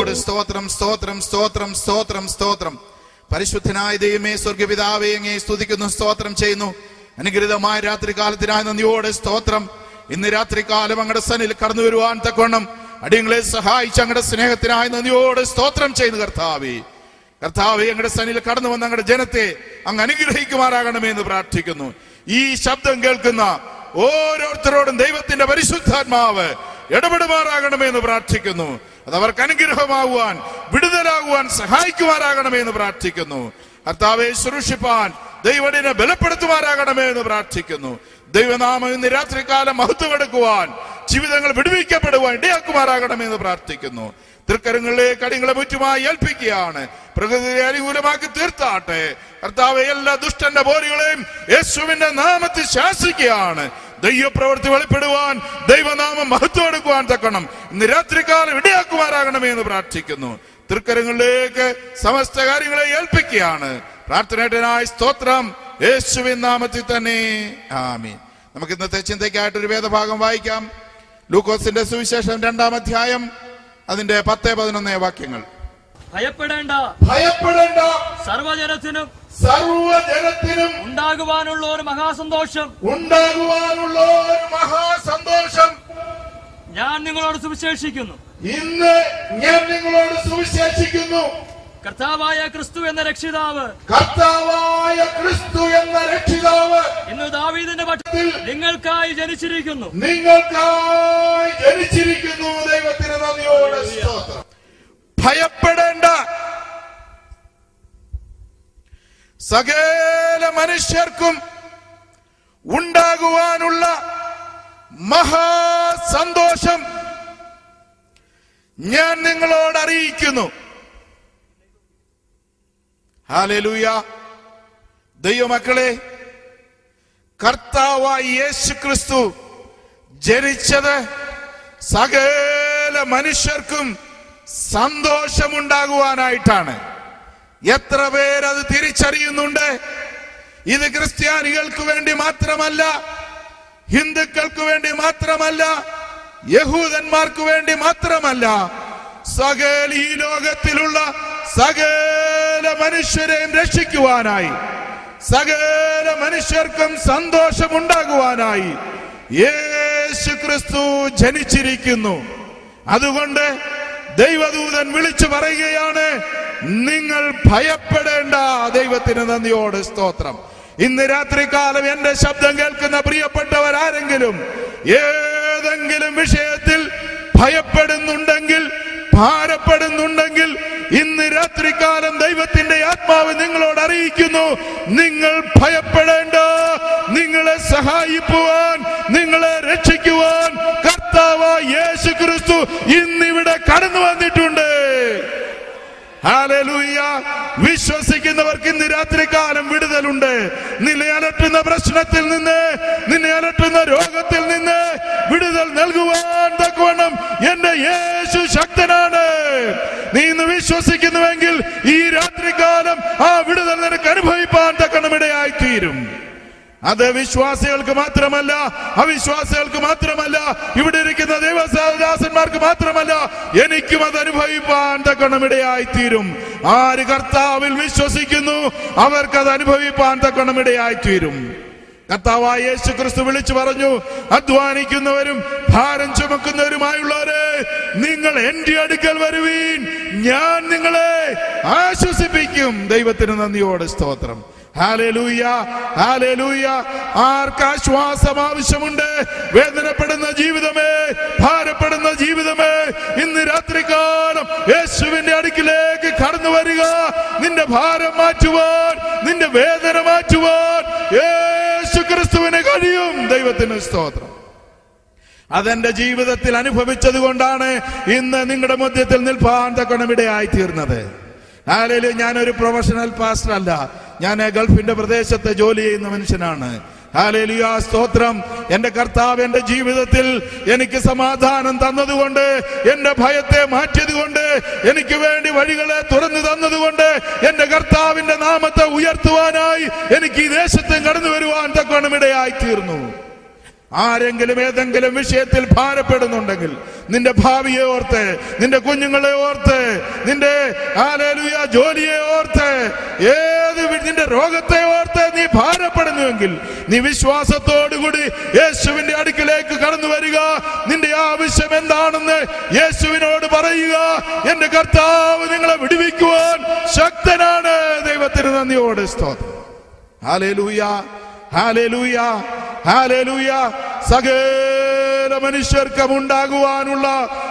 നന്ദിയോട് സ്തോത്രം സ്തോത്രം സ്തോത്രം സ്തോത്രം സ്തോത്രം പരിശുദ്ധനായ ദൈവമേ സ്വർഗപിതാവേ അങ്ങേ സ്തുതിക്കുന്നു സ്തോത്രം ചെയ്യുന്നു അനുഗ്രഹിതമായ രാത്രികാലത്തിനായ നന്ദിയോടെ സ്തോത്രം ഇന്ന് രാത്രികാലം അങ്ങയുടെ സനിൽ കടന്നു വരുവാൻ തക്കവണ്ണം അടിയങ്ങളെ സഹായിച്ച അങ്ങയുടെ സ്നേഹത്തിനായ നന്ദിയോടെ സ്തോത്രം ചെയ്യുന്നു കർത്താവേ കർത്താവെ അങ്ങയുടെ സനിൽ കടന്നു വന്ന അങ്ങയുടെ ജനത്തെ അങ്ങ് അനുഗ്രഹിക്കുമാറാകണമേ എന്ന് പ്രാർത്ഥിക്കുന്നു ഈ ശബ്ദം കേൾക്കുന്ന ഓരോരുത്തരോടും ദൈവത്തിന്റെ പരിശുദ്ധാത്മാവ് ഇടപെടുമാറാകണമേ എന്ന് പ്രാർത്ഥിക്കുന്നു അത് അവർക്ക് അനുഗ്രഹമാകുവാൻ വിടുതലാകുവാൻ സഹായിക്കുമാറാകണമേ എന്ന് പ്രാർത്ഥിക്കുന്നു കർത്താവെ സുരക്ഷിപ്പാൻ ദൈവടിനെ ബലപ്പെടുത്തുമാറാകണമേ എന്ന് പ്രാർത്ഥിക്കുന്നു ദൈവനാമം ഇന്ന് രാത്രികാലം മഹത്വമെടുക്കുവാൻ ജീവിതങ്ങൾ വിടുവിക്കപ്പെടുവാൻ ഇടയാക്കുമാറാകണമേ എന്ന് പ്രാർത്ഥിക്കുന്നു തൃക്കരങ്ങളിലേക്ക് അടിങ്ങളെ മുറ്റുമായി ഏൽപ്പിക്കുകയാണ് പ്രകൃതിയെ അനുകൂലമാക്കി തീർത്താട്ടെ കർത്താവ് എല്ലാ ദുഷ്ടന്റെ പോരുകളെയും യേശുവിന്റെ നാമത്തിൽ ശാസിക്കുകയാണ് ദൈവപ്രവൃത്തി വെളിപ്പെടുവാൻ ദൈവനാമം മഹത്വം എടുക്കുവാൻ തക്കണം ഇന്ന് രാത്രികാലം ഇടയാക്കുമാറാകണമേ എന്ന് പ്രാർത്ഥിക്കുന്നു തൃക്കരങ്ങളിലേക്ക് സമസ്ത കാര്യങ്ങളെ ഏൽപ്പിക്കുകയാണ് പ്രാർത്ഥനേട്ടനായ സ്തോത്രം യേശുവിൻ നാമത്തിൽ തന്നെ ആമീൻ നമുക്ക് ഇന്നത്തെ ചിന്തയ്ക്കായിട്ട് ഒരു വേദഭാഗം വായിക്കാം ലൂക്കോസിന്റെ സുവിശേഷം രണ്ടാം അധ്യായം അതിന്റെ പത്ത് പതിനൊന്ന് വാക്യങ്ങൾ ഭയപ്പെടേണ്ട ഭയപ്പെടേണ്ട സർവജനത്തിനും സർവജനത്തിനും ഉണ്ടാകുവാനുള്ള ഒരു മഹാസന്തോഷം ഉണ്ടാകുവാനുള്ള ഒരു മഹാസന്തോഷം ഞാൻ നിങ്ങളോട് സുവിശേഷിക്കുന്നു ഇന്ന് ഞാൻ നിങ്ങളോട് സുവിശേഷിക്കുന്നു കർത്താവായ ക്രിസ്തു എന്ന രക്ഷിതാവ് കർത്താവായ ക്രിസ്തു എന്ന രക്ഷിതാവ് ഇന്ന് ദാവീദിന്റെ പട്ടത്തിൽ നിങ്ങൾക്കായി ജനിച്ചിരിക്കുന്നു നിങ്ങൾക്കായി ജനിച്ചിരിക്കുന്നു ദൈവത്തിന് നന്ദിയോടെ സ്തോത്രം ഭയപ്പെടേണ്ട സകല മനുഷ്യർക്കും ഉണ്ടാകുവാനുള്ള മഹാസന്തോഷം ഞാൻ നിങ്ങളോട് അറിയിക്കുന്നു ഹാലലൂയ ദൈവമക്കളെ കർത്താവായ യേശു ക്രിസ്തു ജനിച്ചത് സകല മനുഷ്യർക്കും സന്തോഷമുണ്ടാകുവാനായിട്ടാണ് എത്ര പേരത് തിരിച്ചറിയുന്നുണ്ട് ഇത് ക്രിസ്ത്യാനികൾക്ക് വേണ്ടി മാത്രമല്ല ഹിന്ദുക്കൾക്ക് വേണ്ടി മാത്രമല്ല യഹൂദന്മാർക്ക് വേണ്ടി മാത്രമല്ല സകല ഈ ലോകത്തിലുള്ള സകല മനുഷ്യരെയും രക്ഷിക്കുവാനായി സകല മനുഷ്യർക്കും സന്തോഷമുണ്ടാകുവാനായി യേശു ക്രിസ്തു ജനിച്ചിരിക്കുന്നു അതുകൊണ്ട് ദൈവദൂതൻ വിളിച്ചു പറയുകയാണ് നിങ്ങൾ ഭയപ്പെടേണ്ട ദൈവത്തിന് നന്ദിയോട് സ്തോത്രം ഇന്ന് രാത്രികാലം എന്റെ ശബ്ദം കേൾക്കുന്ന പ്രിയപ്പെട്ടവർ ആരെങ്കിലും ഏതെങ്കിലും വിഷയത്തിൽ ഭയപ്പെടുന്നുണ്ടെങ്കിൽ ഭാരപ്പെടുന്നുണ്ടെങ്കിൽ ഇന്ന് രാത്രികാലം ദൈവത്തിന്റെ ആത്മാവ് നിങ്ങളോട് അറിയിക്കുന്നു നിങ്ങൾ ഭയപ്പെടേണ്ട നിങ്ങളെ സഹായിക്കുവാൻ നിങ്ങളെ രക്ഷിക്കുവാൻ കർത്താവ് യേശു ക്രിസ്തു ഇന്നിവിടെ കടന്നു വന്നിട്ടുണ്ട് ഹാലലൂയ വിശ്വസിക്കുന്നവർക്ക് ഇന്ന് രാത്രികാലം വിടുതലുണ്ട് നിന്നെ അലട്ടുന്ന പ്രശ്നത്തിൽ നിന്ന് നിന്നെ അലട്ടുന്ന രോഗത്തിൽ നിന്ന് വിടുതൽ നൽകുവാൻ തക്കവണ്ണം എന്റെ യേശു ശക്തനാണ് നീ ഇന്ന് വിശ്വസിക്കുന്നുവെങ്കിൽ ഈ രാത്രികാലം ആ വിടുതൽ നിനക്ക് അനുഭവിപ്പാൻ തക്കണം ഇടയായി തീരും അത് വിശ്വാസികൾക്ക് മാത്രമല്ല അവിശ്വാസികൾക്ക് മാത്രമല്ല ഇവിടെ ഇരിക്കുന്ന ദൈവദാസന്മാർക്ക് മാത്രമല്ല എനിക്കും അത് അനുഭവിപ്പാൻ തക്കണം ഇടയായി തീരും ആര് കർത്താവിൽ വിശ്വസിക്കുന്നു അവർക്ക് അത് അനുഭവിപ്പാൻ തക്കണം ഇടയായി തീരും കർത്താവായ യേശു ക്രിസ്തു വിളിച്ചു പറഞ്ഞു അധ്വാനിക്കുന്നവരും ഭാരം ചുമക്കുന്നവരുമായുള്ളവരെ നിങ്ങൾ എന്റെ അടുക്കൽ വരുവീൻ ഞാൻ നിങ്ങളെ ആശ്വസിപ്പിക്കും ദൈവത്തിന് നന്ദിയോടെ സ്തോത്രം ഹാലലൂയ ഹാലലൂയ ആർക്ക് ആശ്വാസം ആവശ്യമുണ്ട് വേദനപ്പെടുന്ന ജീവിതമേ ഭാരപ്പെടുന്ന ജീവിതമേ ഇന്ന് രാത്രികാലം യേശുവിന്റെ അടുക്കിലേക്ക് കടന്നു വരിക നിന്റെ ഭാരം മാറ്റുവാൻ നിന്റെ വേദന മാറ്റുവാൻ യേശു ക്രിസ്തുവിന് കഴിയും ദൈവത്തിന് സ്തോത്രം അതെന്റെ ജീവിതത്തിൽ അനുഭവിച്ചത് കൊണ്ടാണ് ഇന്ന് നിങ്ങളുടെ മധ്യത്തിൽ നിൽപ്പാൻ തക്കണം ഇടയായി തീർന്നത് ആരേലും ഞാനൊരു പ്രൊഫഷണൽ പാസ്റ്റർ അല്ല ഞാൻ ഗൾഫിന്റെ പ്രദേശത്ത് ജോലി ചെയ്യുന്ന മനുഷ്യനാണ് ഹാലേലുയ സ്തോത്രം എന്റെ കർത്താവ് എന്റെ ജീവിതത്തിൽ എനിക്ക് സമാധാനം തന്നതുകൊണ്ട് എന്റെ ഭയത്തെ മാറ്റിയതുകൊണ്ട് എനിക്ക് വേണ്ടി വഴികളെ തുറന്നു തന്നതുകൊണ്ട് എന്റെ കർത്താവിന്റെ നാമത്തെ ഉയർത്തുവാനായി എനിക്ക് ഈ ദേശത്തും കടന്നു വരുവാൻ തക്കവണ്ണം ഇടയായി തീർന്നു ആരെങ്കിലും ഏതെങ്കിലും വിഷയത്തിൽ ഭാരപ്പെടുന്നുണ്ടെങ്കിൽ നിന്റെ ഭാവിയെ ഓർത്ത് നിന്റെ കുഞ്ഞുങ്ങളെ ഓർത്ത് നിന്റെ ആലേലുയ ജോലിയെ ഓർത്ത് ഏത് വി- നിന്റെ രോഗത്തെ ഓർത്ത് നീ ഭാരപ്പെടുന്നുവെങ്കിൽ നീ വിശ്വാസത്തോടുകൂടി യേശുവിന്റെ അടുക്കിലേക്ക് കടന്നു വരിക നിന്റെ ആവശ്യം എന്താണെന്ന് യേശുവിനോട് പറയുക എന്റെ കർത്താവ് നിങ്ങളെ വിടുവിക്കുവാൻ ശക്തനാണ് ദൈവത്തിന് നന്ദിയോട് സ്തോത്രം ഹാലേലൂയ ഹാലേലൂയ ഹാലേലൂയ സകല മനുഷ്യർക്കും ഉണ്ടാകുവാനുള്ള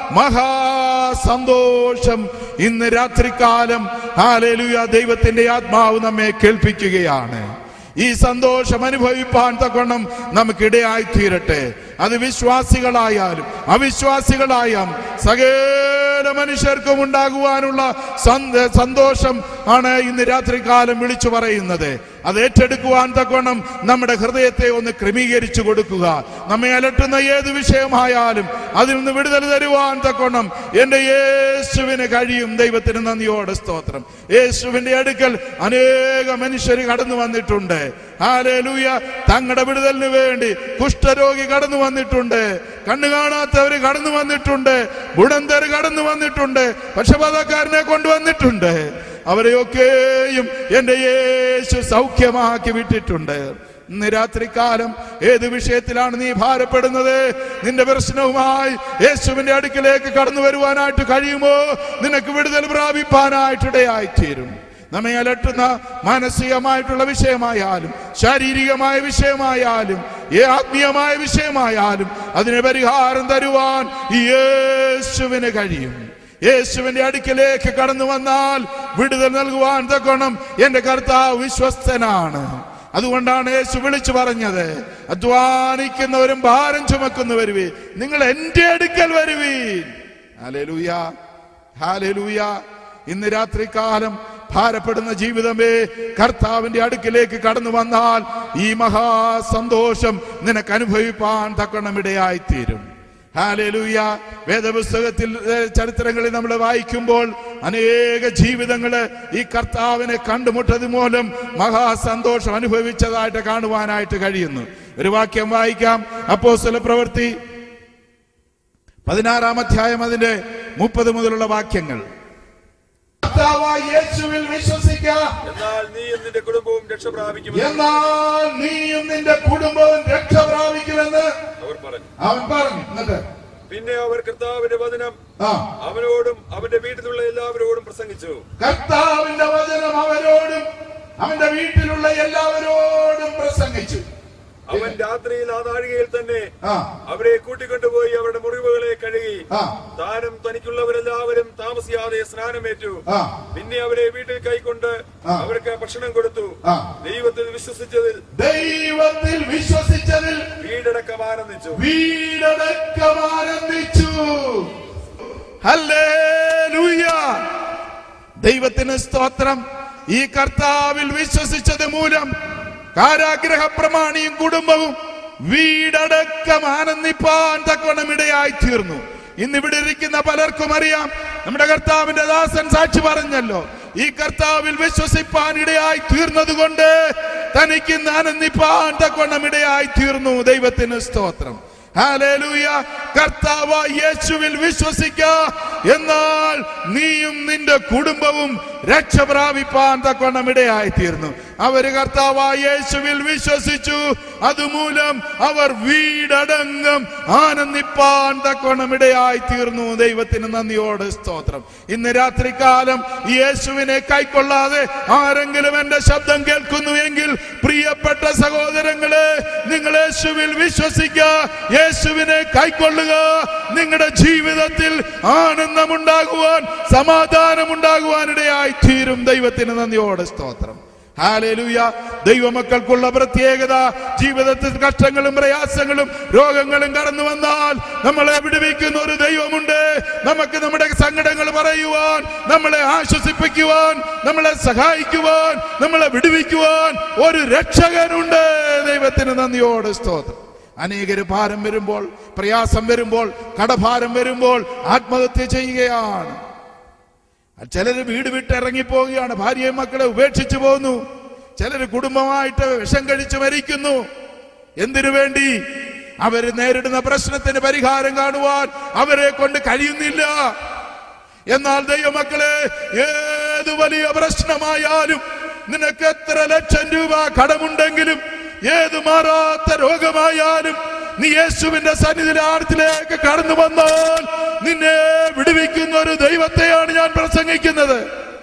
മഹാസന്തോഷം ഇന്ന് രാത്രികാലം ഹാലേലൂയ ദൈവത്തിന്റെ ആത്മാവ് നമ്മെ കേൾപ്പിക്കുകയാണ് ഈ സന്തോഷം അനുഭവിപ്പാൻ തക്കണം നമുക്കിടയായി തീരട്ടെ അത് വിശ്വാസികളായാലും അവിശ്വാസികളായാലും സകല മനുഷ്യർക്കും ഉണ്ടാകുവാനുള്ള സന്ത- സന്തോഷം ആണ് ഇന്ന് രാത്രികാലം വിളിച്ചു പറയുന്നത് അത് ഏറ്റെടുക്കുവാൻ തക്കണം നമ്മുടെ ഹൃദയത്തെ ഒന്ന് ക്രമീകരിച്ചു കൊടുക്കുക നമ്മെ അലട്ടുന്ന ഏത് വിഷയമായാലും അതിൽ നിന്ന് വിടുതൽ തരുവാൻ തക്കണം എന്റെ യേശുവിന് കഴിയും ദൈവത്തിന് നന്ദിയോടെ സ്തോത്രം യേശുവിന്റെ അടുക്കൽ അനേക മനുഷ്യർ കടന്നു വന്നിട്ടുണ്ട് ഹാലേലൂയ തങ്ങളുടെ വിടുതലിന് വേണ്ടി കുഷ്ഠരോഗി കടന്നു വന്നിട്ടുണ്ട് കണ്ണു കാണാത്തവര് കടന്നു വന്നിട്ടുണ്ട് ഗുണന്തർ കടന്നു വന്നിട്ടുണ്ട് പക്ഷപാതക്കാരനെ കൊണ്ടുവന്നിട്ടുണ്ട് അവരെയൊക്കെയും എന്റെ യേശു സൗഖ്യമാക്കി വിട്ടിട്ടുണ്ട് ഇന്ന് രാത്രികാലം ഏത് വിഷയത്തിലാണ് നീ ഭാരപ്പെടുന്നത് നിന്റെ പ്രശ്നവുമായി യേശുവിന്റെ അടുക്കിലേക്ക് കടന്നു വരുവാനായിട്ട് കഴിയുമോ നിനക്ക് വിടുതൽ പ്രാപിപ്പാനായിട്ടിടയായിത്തീരും നമ്മെ അലട്ടുന്ന മാനസികമായിട്ടുള്ള വിഷയമായാലും ശാരീരികമായ വിഷയമായാലും ഏ ആത്മീയമായ വിഷയമായാലും അതിന് പരിഹാരം തരുവാൻ ഈ യേശുവിന് കഴിയും യേശുവിന്റെ അടുക്കിലേക്ക് കടന്നു വന്നാൽ വിടുതൽ നൽകുവാൻ തക്കണം എന്റെ കർത്താവ് വിശ്വസ്തനാണ് അതുകൊണ്ടാണ് യേശു വിളിച്ചു പറഞ്ഞത് അധ്വാനിക്കുന്നവരും ഭാരം ചുമക്കുന്നവരുവേ നിങ്ങൾ എന്റെ അടുക്കൽ വരുവീൻ ഹാലേലൂയ ഹാലേലൂയ ഇന്ന് രാത്രികാലം ഭാരപ്പെടുന്ന ജീവിതമേ കർത്താവിന്റെ അടുക്കിലേക്ക് കടന്നു വന്നാൽ ഈ മഹാസന്തോഷം നിനക്ക് അനുഭവിപ്പാൻ തക്കണം ഇടയായിത്തീരും ഹാലേലൂയ വേദപുസ്തകത്തിൽ ഏ, ചരിത്രങ്ങളിൽ നമ്മൾ വായിക്കുമ്പോൾ അനേക ജീവിതങ്ങള് ഈ കർത്താവിനെ കണ്ടുമുട്ടത് മൂലം മഹാസന്തോഷം അനുഭവിച്ചതായിട്ട് കാണുവാനായിട്ട് കഴിയുന്നു ഒരു വാക്യം വായിക്കാം അപ്പോസ്തല പ്രവൃത്തി പതിനാറാം അധ്യായം അതിന്റെ മുപ്പത് മുതലുള്ള വാക്യങ്ങൾ കർത്താവായ യേശുവിൽ വിശ്വസിക്കുക എന്നാൽ നീയും നിന്റെ കുടുംബവും രക്ഷ പ്രാപിക്കുമെന്ന് എന്നാൽ നീയും നിന്റെ കുടുംബവും രക്ഷ പ്രാപിക്കുമെന്ന് അവർ പറഞ്ഞു അവൻ പറഞ്ഞു എന്നിട്ട് പിന്നെ അവർ കർത്താവിന്റെ വചനം ആ അവനോടും അവന്റെ വീട്ടിലുള്ള എല്ലാവരോടും പ്രസംഗിച്ചു കർത്താവിന്റെ വചനം അവരോടും അവന്റെ വീട്ടിലുള്ള എല്ലാവരോടും പ്രസംഗിച്ചു അവൻ രാത്രിയിൽ ആ നാഴികയിൽ തന്നെ ആ അവരെ കൂട്ടിക്കൊണ്ടുപോയി അവരുടെ മുറിവുകളെ കഴുകി ആ താനും തനിക്കുള്ളവരെല്ലാവരും താമസിയാതെ സ്നാനമേറ്റു ആ പിന്നെ അവരെ വീട്ടിൽ കൈക്കൊണ്ട് ആ. അവർക്ക് ഭക്ഷണം കൊടുത്തു ആ. ദൈവത്തിൽ വിശ്വസിച്ചതിൽ ദൈവത്തിൽ വിശ്വസിച്ചതിൽ വീടടക്കം ആനന്ദിച്ചു വീടടക്കം ആനന്ദിച്ചു ഹല്ലേലൂയ ദൈവത്തിന് സ്തോത്രം ഈ കർത്താവിൽ വിശ്വസിച്ചത് മൂലം കാരാഗ്രഹ പ്രമാണിയും കുടുംബവും വീടടക്കം ആനന്ദിപ്പാൻ തക്കവണ്ണം ഇടയായി തീർന്നു ഇന്ന് ഇവിടെ ഇരിക്കുന്ന പലർക്കും അറിയാം നമ്മുടെ കർത്താവിന്റെ ദാസൻ സാക്ഷി പറഞ്ഞല്ലോ ഈ കർത്താവിൽ വിശ്വസിപ്പാൻ ഇടയായി തീർന്നത് കൊണ്ട് തനിക്ക് ഇന്ന് ആനന്ദിപ്പാൻ തക്കവണ്ണം ഇടയായി തീർന്നു ദൈവത്തിന് സ്തോത്രം ഹാലേലൂയ കർത്താവ് യേശുവിൽ വിശ്വസിക്ക എന്നാൽ നീയും നിന്റെ കുടുംബവും രക്ഷ പ്രാപിപ്പാൻ തക്കവണ്ണം ഇടയായി തീർന്നു അവര് കർത്താവായ യേശുവിൽ വിശ്വസിച്ചു അതുമൂലം അവർ വീടടങ്കം ആനന്ദിപ്പാൻ തക്കവണ്ണം ഇടയായി തീർന്നു ദൈവത്തിന് നന്ദിയോട് സ്തോത്രം ഇന്ന് രാത്രികാലം ഈ യേശുവിനെ കൈക്കൊള്ളാതെ ആരെങ്കിലും എന്റെ ശബ്ദം കേൾക്കുന്നു എങ്കിൽ പ്രിയപ്പെട്ട സഹോദരങ്ങളെ നിങ്ങൾ യേശുവിൽ വിശ്വസിക്കുക യേശുവിനെ കൈക്കൊള്ളുക നിങ്ങളുടെ ജീവിതത്തിൽ ആനന്ദമുണ്ടാകുവാൻ സമാധാനമുണ്ടാകുവാൻ ഇടയായി തീരും ദൈവത്തിന് നന്ദിയോടെ സ്തോത്രം ഹാലേലൂയ ദൈവമക്കൾക്കുള്ള പ്രത്യേകത ജീവിതത്തിൽ കഷ്ടങ്ങളും പ്രയാസങ്ങളും രോഗങ്ങളും കടന്നു വന്നാൽ നമ്മളെ വിടുവിക്കുന്ന ഒരു ദൈവമുണ്ട് നമുക്ക് നമ്മുടെ സങ്കടങ്ങൾ പറയുവാൻ നമ്മളെ ആശ്വസിപ്പിക്കുവാൻ നമ്മളെ സഹായിക്കുവാൻ നമ്മളെ വിടുവിക്കുവാൻ ഒരു രക്ഷകനുണ്ട് ദൈവത്തിന് നന്ദിയോട് സ്തോത്രം അനേകര് ഭാരം വരുമ്പോൾ പ്രയാസം വരുമ്പോൾ കടഭാരം വരുമ്പോൾ ആത്മഹത്യ ചെയ്യുകയാണ് ചിലര് വീട് വിട്ട് ഇറങ്ങിപ്പോവുകയാണ് ഭാര്യയും മക്കളെ ഉപേക്ഷിച്ചു പോകുന്നു ചിലര് കുടുംബമായിട്ട് വിഷം കഴിച്ച് മരിക്കുന്നു എന്തിനു വേണ്ടി അവര് നേരിടുന്ന പ്രശ്നത്തിന് പരിഹാരം കാണുവാൻ അവരെ കൊണ്ട് കഴിയുന്നില്ല എന്നാൽ ദൈവമക്കളെ ഏത് വലിയ പ്രശ്നമായാലും നിനക്ക് എത്ര ലക്ഷം രൂപ കടമുണ്ടെങ്കിലും ഏത് മാറാത്ത രോഗമായാലും നീ യേശുവിന്റെ സന്നിധിലാഴത്തിലേക്ക് കടന്നു വന്നാൽ നിന്നെ വിടുവിക്കുന്ന ഒരു ദൈവത്തെയാണ് ഞാൻ പ്രസംഗിക്കുന്നത്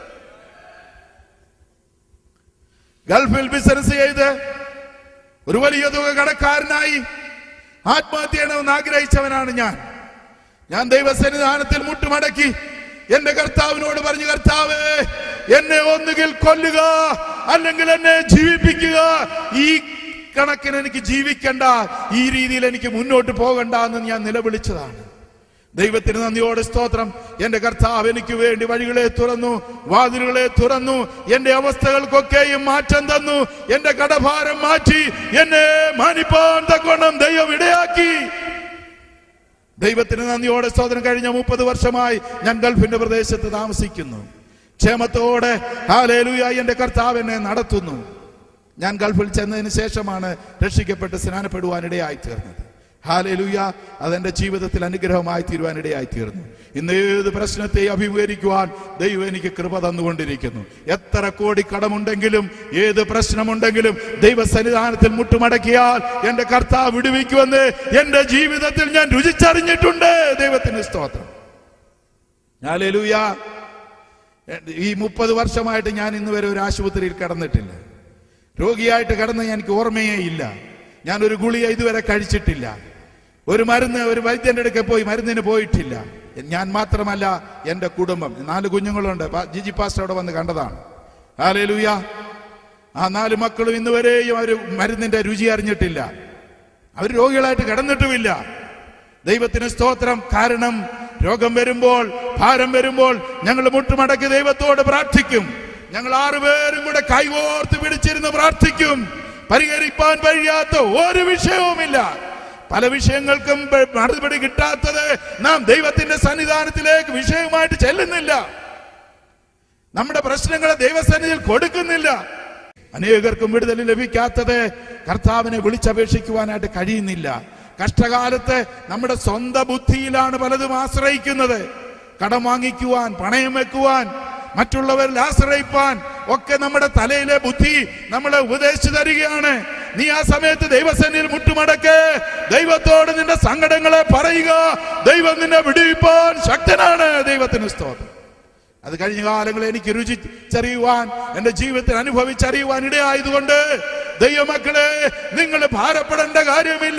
ഗൾഫിൽ ബിസിനസ് ചെയ്ത് ഒരു വലിയ തുക കടക്കാരനായി ആത്മഹത്യ ചെയ്യണമെന്ന് ആഗ്രഹിച്ചവനാണ് ഞാൻ ഞാൻ ദൈവസന്നിധാനത്തിൽ മുട്ടുമടക്കി എന്റെ കർത്താവിനോട് പറഞ്ഞു കർത്താവേ എന്നെ ഒന്നുകിൽ കൊല്ലുക അല്ലെങ്കിൽ എന്നെ ജീവിപ്പിക്കുക ഈ കണക്കിന് എനിക്ക് ജീവിക്കണ്ട ഈ രീതിയിൽ എനിക്ക് മുന്നോട്ട് പോകണ്ട എന്ന് ഞാൻ നിലവിളിച്ചതാണ് ദൈവത്തിന് നന്ദിയോടെ സ്തോത്രം എന്റെ കർത്താവ് എനിക്ക് വേണ്ടി വഴികളെ തുറന്നു വാതിലുകളെ തുറന്നു എന്റെ അവസ്ഥകൾക്കൊക്കെയും മാറ്റം തന്നു എന്റെ കടഭാരം മാറ്റി എന്നെ മാനിപ്പാൻ തക്കോണം ദൈവം ഇടയാക്കി ദൈവത്തിന് നന്ദിയോടെ സ്തോത്രം കഴിഞ്ഞ മുപ്പത് വർഷമായി ഞാൻ ഗൾഫിന്റെ പ്രദേശത്ത് താമസിക്കുന്നു ക്ഷേമത്തോടെ ഹാലേലുയ എന്റെ കർത്താവ് എന്നെ നടത്തുന്നു ഞാൻ ഗൾഫിൽ ചെന്നതിന് ശേഷമാണ് രക്ഷിക്കപ്പെട്ട് സ്നാനപ്പെടുവാനിടയായി തീർന്നത് ഹാലേലുയ അതെന്റെ ജീവിതത്തിൽ അനുഗ്രഹമായി തീരുവാനിടയായി തീർന്നു ഇന്ന് ഏത് പ്രശ്നത്തെ അഭിമുഖീകരിക്കുവാൻ ദൈവം എനിക്ക് കൃപ തന്നുകൊണ്ടിരിക്കുന്നു എത്ര കോടി കടമുണ്ടെങ്കിലും ഏത് പ്രശ്നമുണ്ടെങ്കിലും ദൈവ സന്നിധാനത്തിൽ മുട്ടുമടക്കിയാൽ എന്റെ കർത്താവ് വിടുവിക്കുമെന്ന് എന്റെ ജീവിതത്തിൽ ഞാൻ രുചിച്ചറിഞ്ഞിട്ടുണ്ട് ദൈവത്തിന് സ്തോത്രം ഹാലേലുയ ഈ മുപ്പത് വർഷമായിട്ട് ഞാൻ ഇന്ന് വരെ ഒരു ആശുപത്രിയിൽ കിടന്നിട്ടില്ല രോഗിയായിട്ട് കിടന്ന് എനിക്ക് ഓർമ്മയേ ഇല്ല ഞാൻ ഒരു ഗുളിക ഇതുവരെ കഴിച്ചിട്ടില്ല ഒരു മരുന്ന് ഒരു വൈദ്യന്റെ അടുക്കെ പോയി മരുന്നിന് പോയിട്ടില്ല ഞാൻ മാത്രമല്ല എന്റെ കുടുംബം നാല് കുഞ്ഞുങ്ങളുണ്ട് പാ- ജിജി പാസ്റ്റർ അവിടെ വന്ന് കണ്ടതാണ് ഹാലേലൂയ ആ നാല് മക്കളും ഇന്ന് വരെയും അവർ മരുന്നിന്റെ രുചി അറിഞ്ഞിട്ടില്ല അവർ രോഗികളായിട്ട് കിടന്നിട്ടുമില്ല ദൈവത്തിന് സ്തോത്രം കാരണം രോഗം വരുമ്പോൾ ഭാരം വരുമ്പോൾ ഞങ്ങൾ മുട്ടുമടക്കി ദൈവത്തോട് പ്രാർത്ഥിക്കും ഞങ്ങൾ ആറുപേരും കൂടെ കൈകോർത്ത് പിടിച്ചിരുന്ന് പ്രാർത്ഥിക്കും പരിഹരിപ്പാൻ കഴിയാത്ത ഒരു വിഷയവുമില്ല പല വിഷയങ്ങൾക്കും പ- മറുപടി കിട്ടാത്തത് നാം ദൈവത്തിന്റെ സന്നിധാനത്തിലേക്ക് വിഷയവുമായിട്ട് ചെല്ലുന്നില്ല നമ്മുടെ പ്രശ്നങ്ങളെ ദൈവസന്നിധിയിൽ കൊടുക്കുന്നില്ല അനേകർക്കും വിടുതൽ ലഭിക്കാത്തത് കർത്താവിനെ വിളിച്ചപേക്ഷിക്കുവാനായിട്ട് കഴിയുന്നില്ല കഷ്ടകാലത്ത് നമ്മുടെ സ്വന്തം ബുദ്ധിയിലാണ് പലതും ആശ്രയിക്കുന്നത് കടം വാങ്ങിക്കുവാൻ പണയം വെക്കുവാൻ മറ്റുള്ളവരിൽ ആശ്രയിപ്പാൻ ഒക്കെ നമ്മുടെ തലയിലെ ബുദ്ധി നമ്മളെ ഉപദേശിച്ചു തരികയാണ് നീ ആ സമയത്ത് ദൈവസന്നിധിയിൽ മുട്ടുമടക്ക് ദൈവത്തോട് നിന്റെ സങ്കടങ്ങളെ പറയുക ദൈവം നിന്നെ വിടുവിപ്പാൻ ശക്തനാണ് ദൈവത്തിന് സ്തോത്രം അത് കഴിഞ്ഞ കാലങ്ങളിൽ എനിക്ക് രുചിച്ചറിയുവാൻ എന്റെ ജീവിതത്തിൽ അനുഭവിച്ചറിയുവാൻ ഇടയായതുകൊണ്ട് ദൈവമക്കളെ നിങ്ങൾ ഭാരപ്പെടേണ്ട കാര്യമില്ല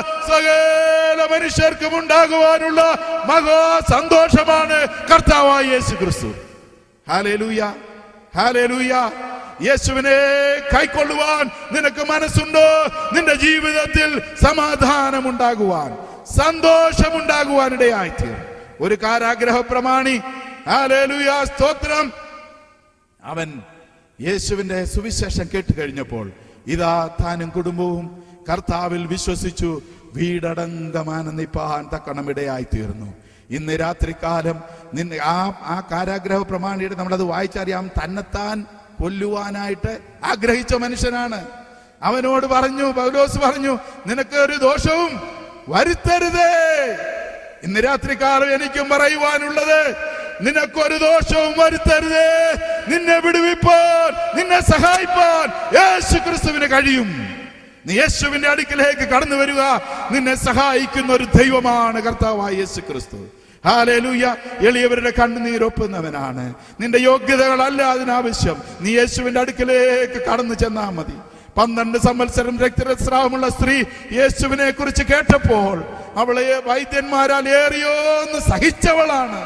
സകല മനുഷ്യർക്കും ഉണ്ടാകുവാനുള്ള മഹാ സന്തോഷമാണ് കർത്താവായ യേശു ക്രിസ്തു ഹാലേലൂയ ഹാലേലൂയ യേശുവിനെ കൈക്കൊള്ളുവാൻ നിനക്ക് മനസ്സുണ്ടോ നിന്റെ ജീവിതത്തിൽ സമാധാനമുണ്ടാകുവാൻ സന്തോഷമുണ്ടാകുവാൻ ഇടയായിത്തീർ ഒരു കാരാഗ്രഹ പ്രമാണി ഹാലേലൂയ സ്തോത്രം അവൻ യേശുവിന്റെ സുവിശേഷം കേട്ട് കഴിഞ്ഞപ്പോൾ ഇതാ താനും കുടുംബവും കർത്താവിൽ വിശ്വസിച്ചു വീടടങ്കമാനന്ദിപ്പാൻ തക്കണം ഇടയായി തീർന്നു ഇന്ന് രാത്രികാലം നിന്നെ ആ ആ കാരാഗ്രഹ പ്രമാണിയുടെ നമ്മളത് വായിച്ചറിയാം തന്നെത്താൻ കൊല്ലുവാനായിട്ട് ആഗ്രഹിച്ച മനുഷ്യനാണ് അവനോട് പറഞ്ഞു പൗലോസ് പറഞ്ഞു നിനക്ക് ഒരു ദോഷവും വരുത്തരുതേ ഇന്ന് രാത്രികാലം എനിക്കും പറയുവാനുള്ളത് നിനക്കൊരു ദോഷവും വരുത്തരുതേ നിന്നെ വിടുവിപ്പാൻ നിന്നെ സഹായിപ്പാൻ യേശു ക്രിസ്തുവിന് കഴിയും നീ യേശുവിന്റെ അടുക്കലേക്ക് കടന്നു വരിക നിന്നെ സഹായിക്കുന്ന ഒരു ദൈവമാണ് കർത്താവായ യേശു ക്രിസ്തു ഹാലേലൂയ എളിയവരുടെ കണ്ണുനീരൊപ്പുന്നവനാണ് നിന്റെ യോഗ്യതകളല്ല അതിനാവശ്യം നീ യേശുവിന്റെ അടുക്കലേക്ക് കടന്നു ചെന്നാ മതി പന്ത്രണ്ട് സംവത്സരം രക്തരസ്രാവമുള്ള സ്ത്രീ യേശുവിനെ കുറിച്ച് കേട്ടപ്പോൾ അവളെ വൈദ്യന്മാരാൽ ഏറിയോ എന്ന് സഹിച്ചവളാണ്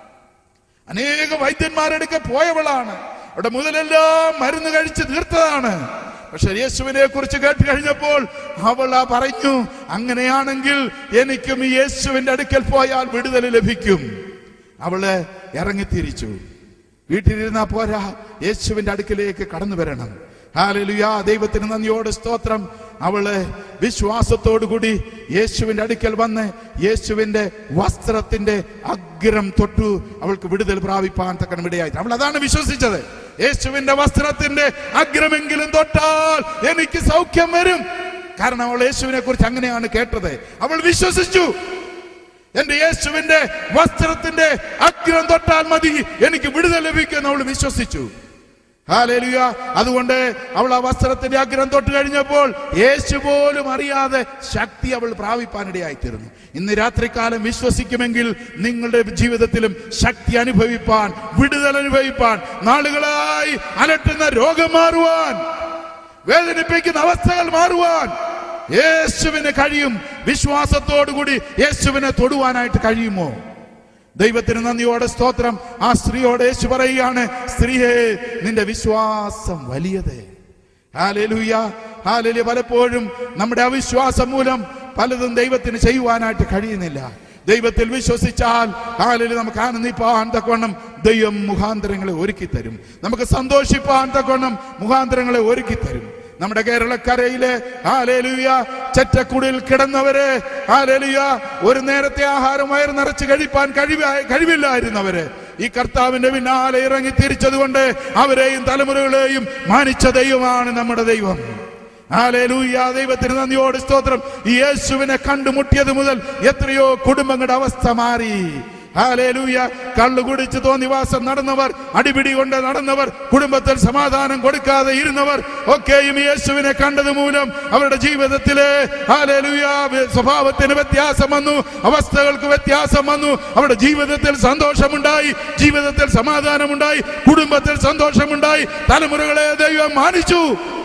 അനേക വൈദ്യന്മാരെടുക്കെ പോയവളാണ് അവിടെ മുതലെല്ലാം മരുന്ന് കഴിച്ച് തീർത്തതാണ് പക്ഷെ യേശുവിനെ കുറിച്ച് കേട്ട് കഴിഞ്ഞപ്പോൾ അവൾ ആ പറഞ്ഞു അങ്ങനെയാണെങ്കിൽ എനിക്കും ഈ യേശുവിന്റെ അടുക്കൽ പോയാൽ വിടുതൽ ലഭിക്കും അവള് ഇറങ്ങിത്തിരിച്ചു വീട്ടിലിരുന്നാ പോരാ യേശുവിന്റെ അടുക്കലേക്ക് കടന്നു വരണം ഹാലലുയാ ദൈവത്തിന് നന്ദിയോട് സ്തോത്രം അവള് വിശ്വാസത്തോടു കൂടി യേശുവിന്റെ അടുക്കൽ വന്ന് യേശുവിന്റെ വസ്ത്രത്തിന്റെ അഗ്രം തൊട്ടു അവൾക്ക് വിടുതൽ പ്രാപിപ്പാൻ തക്കണം ഇടയായി അവൾ അതാണ് വിശ്വസിച്ചത് യേശുവിന്റെ വസ്ത്രത്തിന്റെ അഗ്രമെങ്കിലും തൊട്ടാൽ എനിക്ക് സൗഖ്യം വരും കാരണം അവൾ യേശുവിനെ കുറിച്ച് അങ്ങനെയാണ് കേട്ടത് അവൾ വിശ്വസിച്ചു എന്റെ യേശുവിന്റെ വസ്ത്രത്തിന്റെ അഗ്രം തൊട്ടാൽ മതി എനിക്ക് വിടുതൽ ലഭിക്കുമെന്ന് അവൾ വിശ്വസിച്ചു ഹാലേലുയ അതുകൊണ്ട് അവൾ ആ വസ്ത്രത്തിന്റെ അഗ്രം തൊട്ട് കഴിഞ്ഞപ്പോൾ യേശു പോലും അറിയാതെ ശക്തി അവൾ പ്രാപിപ്പാനിടയായി തീർന്നു ഇന്ന് രാത്രികാലം വിശ്വസിക്കുമെങ്കിൽ നിങ്ങളുടെ ജീവിതത്തിലും ശക്തി അനുഭവിപ്പാൻ വിടുതൽ അനുഭവിപ്പാൻ നാളുകളായി അലട്ടുന്ന രോഗം മാറുവാൻ വേദനിപ്പിക്കുന്ന അവസ്ഥകൾ മാറുവാൻ യേശുവിന് കഴിയും വിശ്വാസത്തോടുകൂടി യേശുവിനെ തൊടുവാനായിട്ട് കഴിയുമോ ദൈവത്തിന് നന്ദിയോടെ സ്തോത്രം ആ സ്ത്രീയോട് യേശു പറയുകയാണ് സ്ത്രീയെ നിന്റെ വിശ്വാസം വലിയത് ഹാലേലൂയ ഹാലേലു പലപ്പോഴും നമ്മുടെ അവിശ്വാസം മൂലം പലതും ദൈവത്തിന് ചെയ്യുവാനായിട്ട് കഴിയുന്നില്ല ദൈവത്തിൽ വിശ്വസിച്ചാൽ ഹാലേലു നമുക്ക് ആനന്ദിപ്പാൻ തക്കവണ്ണം ദൈവം മുഖാന്തരങ്ങളെ ഒരുക്കി തരും നമുക്ക് സന്തോഷിപ്പാൻ തക്കവണ്ണം മുഖാന്തരങ്ങളെ ഒരുക്കി തരും നമ്മുടെ കേരളക്കരയിലെ ഹാലേലുയ ചെറ്റക്കുടിൽ കിടന്നവരെ ഹാലേലുയ ഒരു നേരത്തെ ആഹാരം വയറ് നിറച്ച് കഴിപ്പാൻ കഴിവ കഴിവില്ലായിരുന്നവര് ഈ കർത്താവിന്റെ പിന്നാലെ ഇറങ്ങി തിരിച്ചതുകൊണ്ട് അവരെയും തലമുറകളെയും മാനിച്ച ദൈവമാണ് നമ്മുടെ ദൈവം ഹാലേലൂയ ദൈവത്തിന് നന്ദിയോട് സ്തോത്രം ഈ യേശുവിനെ കണ്ടുമുട്ടിയത് മുതൽ എത്രയോ കുടുംബങ്ങളുടെ അവസ്ഥ മാറി ഹാലേലൂയ കള്ളു കുടിച്ച് തോന്നിവാസം നടന്നവർ അടിപിടി കൊണ്ട് നടന്നവർ കുടുംബത്തിൽ സമാധാനം കൊടുക്കാതെ ഇരുന്നവർ ഒക്കെയും യേശുവിനെ കണ്ടത് മൂലം അവരുടെ ജീവിതത്തിലെ ഹാലേലൂയ സ്വഭാവത്തിന് വ്യത്യാസം വന്നു അവസ്ഥകൾക്ക് വ്യത്യാസം വന്നു അവരുടെ ജീവിതത്തിൽ സന്തോഷമുണ്ടായി ജീവിതത്തിൽ സമാധാനമുണ്ടായി കുടുംബത്തിൽ സന്തോഷമുണ്ടായി തലമുറകളെ ദൈവം മാനിച്ചു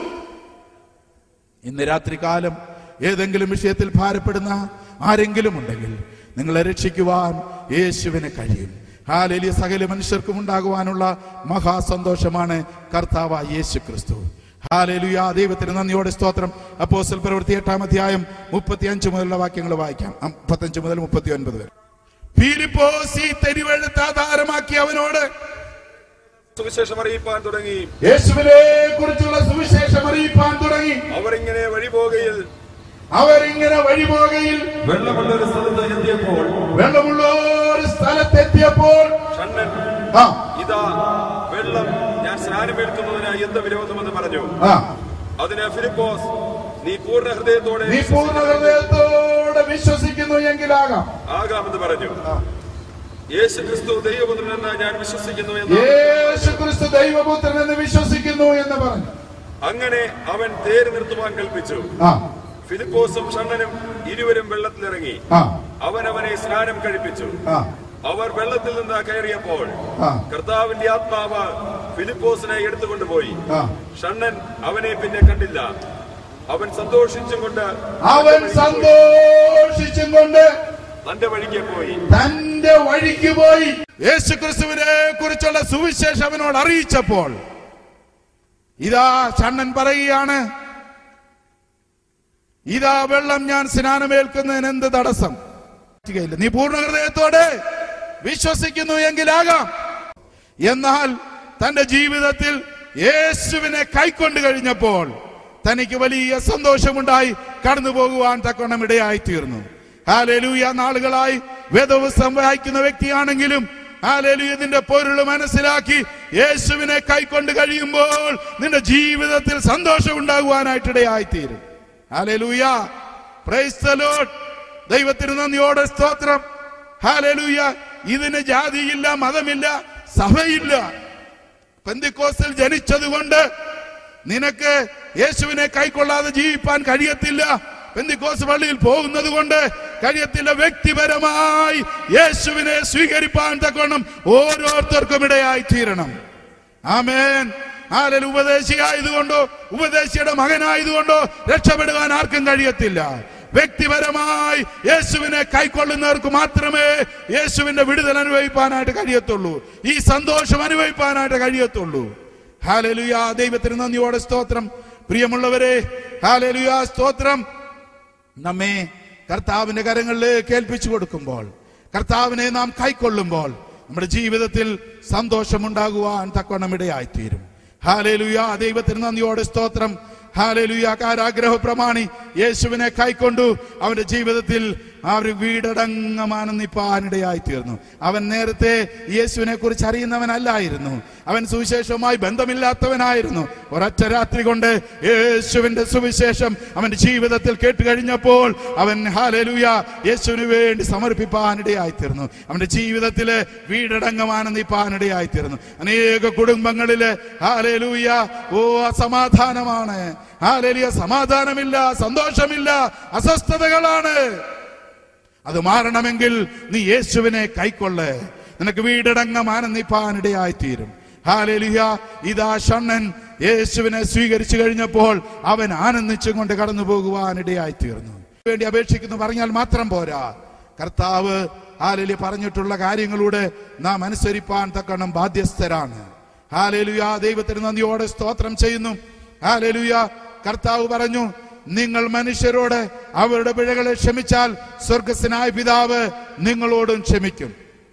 ഇന്ന് രാത്രികാലം ഏതെങ്കിലും വിഷയത്തിൽ ഭാരപ്പെടുന്ന ആരെങ്കിലും ഉണ്ടെങ്കിൽ നിങ്ങളെ രക്ഷിക്കുവാൻ യേശുവിന് കഴിയും ഹാലേലിയ സകല മനുഷ്യർക്കും ഉണ്ടാകുവാനുള്ള മഹാസന്തോഷമാണ് കർത്താവ് യേശു ക്രിസ്തു ഹാലേലുയ ദൈവത്തിന് നന്ദിയോടെ സ്തോത്രം അപ്പോസ്റ്റൽ പ്രവൃത്തി എട്ടാം അധ്യായം മുപ്പത്തി അഞ്ച് മുതലുള്ള വാക്യങ്ങൾ വായിക്കാം മുപ്പത്തഞ്ച് മുതൽ മുപ്പത്തി ഒൻപത് വരെ ഫിലിപ്പോസ് ഈ തെരുവെഴുത്ത് ആധാരമാക്കി അവനോട് സുവിശേഷം അറിയിപ്പാൻ തുടങ്ങി യേശുവിനെ കുറിച്ചുള്ള സുവിശേഷം അറിയിപ്പാൻ തുടങ്ങി അവർ ഇങ്ങനെ വഴിപോകയിൽ അവരിങ്ങനെ വഴിപോകയിൽ വെള്ളമുള്ള ഒരു സ്ഥലത്ത് എത്തിയപ്പോൾ വെള്ളമുള്ള ഒരു സ്ഥലത്തെത്തിയപ്പോൾ ഷണ്ണൻ ആ ഇതാ വെള്ളം ഞാൻ സ്നാനമേൽക്കുന്നതിനായി എന്ത് വിരോധമെന്ന് പറഞ്ഞു ആ അതിന് ഫിലിപ്പോസ് നീ പൂർണ്ണ ഹൃദയത്തോടെ നീ പൂർണ്ണ ഹൃദയത്തോടെ വിശ്വസിക്കുന്നു എങ്കിലാകാം ആകാമെന്ന് പറഞ്ഞു യേശു ക്രിസ്തു ദൈവപുത്രനെന്ന് ഞാൻ വിശ്വസിക്കുന്നു എന്ന് യേശു ക്രിസ്തു ദൈവപുത്രൻ എന്ന് വിശ്വസിക്കുന്നു എന്ന് പറഞ്ഞു അങ്ങനെ അവൻ തേര് നിർത്തുവാൻ കൽപ്പിച്ചു ആ ഫിലിപ്പോസും ഷണ്ണനും ഇരുവരും വെള്ളത്തിലിറങ്ങി ആ അവൻ അവനെ സ്നാനം കഴിപ്പിച്ചു ആ അവർ വെള്ളത്തിൽ നിന്ന് കയറിയപ്പോൾ ആ. കർത്താവിന്റെ ആത്മാവ് ഫിലിപ്പോസിനെ എടുത്തുകൊണ്ടുപോയി ആ. ഷണ്ണൻ അവനെ പിന്നെ കണ്ടില്ല അവൻ സന്തോഷിച്ചും കൊണ്ട് അവൻ സന്തോഷിച്ചും കൊണ്ട് തന്റെ വഴിക്ക് പോയി തന്റെ വഴിക്ക് പോയി യേശു ക്രിസ്തുവിനെ കുറിച്ചുള്ള സുവിശേഷം അവനോട് അറിയിച്ചപ്പോൾ ഇതാ ചണ്ണൻ പറയുകയാണ് ഇതാ വെള്ളം ഞാൻ സ്നാനമേൽക്കുന്നതിന് എന്ത് തടസ്സം പറ്റുകയില്ല. നീ പൂർണ്ണ ഹൃദയത്തോടെ വിശ്വസിക്കുന്നു എങ്കിലാകാം എന്നാൽ തന്റെ ജീവിതത്തിൽ യേശുവിനെ കൈക്കൊണ്ട് കഴിഞ്ഞപ്പോൾ തനിക്ക് വലിയ സന്തോഷമുണ്ടായി കടന്നു പോകുവാൻ തക്കവണ്ണം ഇടയായി തീർന്നു ഹാലേലൂയ നാളുകളായി വേദപുസ്തകം വായിക്കുന്ന വ്യക്തിയാണെങ്കിലും ഹാലേലൂയ നിന്റെ പൊരുൾ മനസ്സിലാക്കി യേശുവിനെ കൈക്കൊണ്ട് കഴിയുമ്പോൾ നിന്റെ ജീവിതത്തിൽ സന്തോഷം ഉണ്ടാകുവാനായിട്ട് ഇടയായി തീരും ഹാലേലൂയ പ്രൈസ് ദ ലോർഡ് ദൈവത്തിന് നന്ദിയോടെ സ്തോത്രം ഹാലേലൂയ ഇതിന് ജാതിയില്ല മതമില്ല സഭയില്ല പെന്തിക്കോസിൽ ജനിച്ചതുകൊണ്ട് നിനക്ക് യേശുവിനെ കൈക്കൊള്ളാതെ ജീവിപ്പാൻ കഴിയത്തില്ല പെന്തിക്കോസ് പള്ളിയിൽ പോകുന്നത് കൊണ്ട് കഴിയത്തില്ല വ്യക്തിപരമായി യേശുവിനെ സ്വീകരിപ്പാൻ തക്കവണ്ണം ഓരോരുത്തർക്കും ഇടയായി തീരണം ആമേൻ ആലൽ ഉപദേശിയായതുകൊണ്ടോ ഉപദേശിയുടെ മകനായതുകൊണ്ടോ രക്ഷപ്പെടുവാൻ ആർക്കും കഴിയത്തില്ല വ്യക്തിപരമായി യേശുവിനെ കൈക്കൊള്ളുന്നവർക്ക് മാത്രമേ യേശുവിന്റെ വിടുതൽ അനുഭവിപ്പാനായിട്ട് കഴിയത്തുള്ളൂ ഈ സന്തോഷം അനുഭവിപ്പാനായിട്ട് കഴിയത്തുള്ളൂ ഹാലലുയ ദൈവത്തിന് നന്ദിയോടെ സ്തോത്രം പ്രിയമുള്ളവരെ ഹാലലുയ സ്തോത്രം നമ്മെ കർത്താവിന്റെ കരങ്ങളിൽ കേൾപ്പിച്ചു കൊടുക്കുമ്പോൾ കർത്താവിനെ നാം കൈക്കൊള്ളുമ്പോൾ നമ്മുടെ ജീവിതത്തിൽ സന്തോഷമുണ്ടാകുവാൻ തക്കവണ്ണം ഇടയായിത്തീരും ഹാലേലുയ ദൈവത്തിന് നന്ദിയോടെ സ്തോത്രം ഹാലേലുയ കാരാഗ്രഹ പ്രമാണി യേശുവിനെ കൈക്കൊണ്ടു അവന്റെ ജീവിതത്തിൽ അവർ വീടടങ്ങമാനന്ദിപ്പാനിടയായി തീർന്നു അവൻ നേരത്തെ യേശുവിനെ കുറിച്ച് അറിയുന്നവനല്ലായിരുന്നു അവൻ സുവിശേഷവുമായി ബന്ധമില്ലാത്തവനായിരുന്നു ഒരൊറ്റ രാത്രി കൊണ്ട് യേശുവിന്റെ സുവിശേഷം അവന്റെ ജീവിതത്തിൽ കേട്ട് കഴിഞ്ഞപ്പോൾ അവൻ ഹാലലൂയ യേശുവിന് വേണ്ടി സമർപ്പിപ്പാനിടയായി തീർന്നു അവന്റെ ജീവിതത്തില് വീടടങ്ങമാനന്ദിപ്പാനിടയായി തീർന്നു അനേക കുടുംബങ്ങളില് ഹാലലൂയ ഓ അസമാധാനമാണ് ഹാലലിയ സമാധാനമില്ല സന്തോഷമില്ല അസ്വസ്ഥതകളാണ് അത് മാറണമെങ്കിൽ നീ യേശുവിനെ കൈക്കൊള്ള് നിനക്ക് വീടടങ്ങം ആനന്ദിപ്പാനിടയായി തീരും ഹാലേലിയ ഇതാ ഷണ്ണൻ യേശുവിനെ സ്വീകരിച്ചു കഴിഞ്ഞപ്പോൾ അവൻ ആനന്ദിച്ചും കൊണ്ട് കടന്നു പോകുവാനിടയായി തീർന്നു വേണ്ടി അപേക്ഷിക്കുന്നു പറഞ്ഞാൽ മാത്രം പോരാ കർത്താവ് ഹാലേലി പറഞ്ഞിട്ടുള്ള കാര്യങ്ങളൂടെ നാം അനുസരിപ്പാൻ തക്കണം ബാധ്യസ്ഥരാണ് ഹാലേലുയ ദൈവത്തിന് നന്ദിയോടെ സ്തോത്രം ചെയ്യുന്നു ഹാലേലുയ കർത്താവ് പറഞ്ഞു നിങ്ങൾ മനുഷ്യരോട് അവരുടെ പിഴകളെ ക്ഷമിച്ചാൽ സ്വർഗസ്വനായ പിതാവ് നിങ്ങളോടും ക്ഷമിക്കും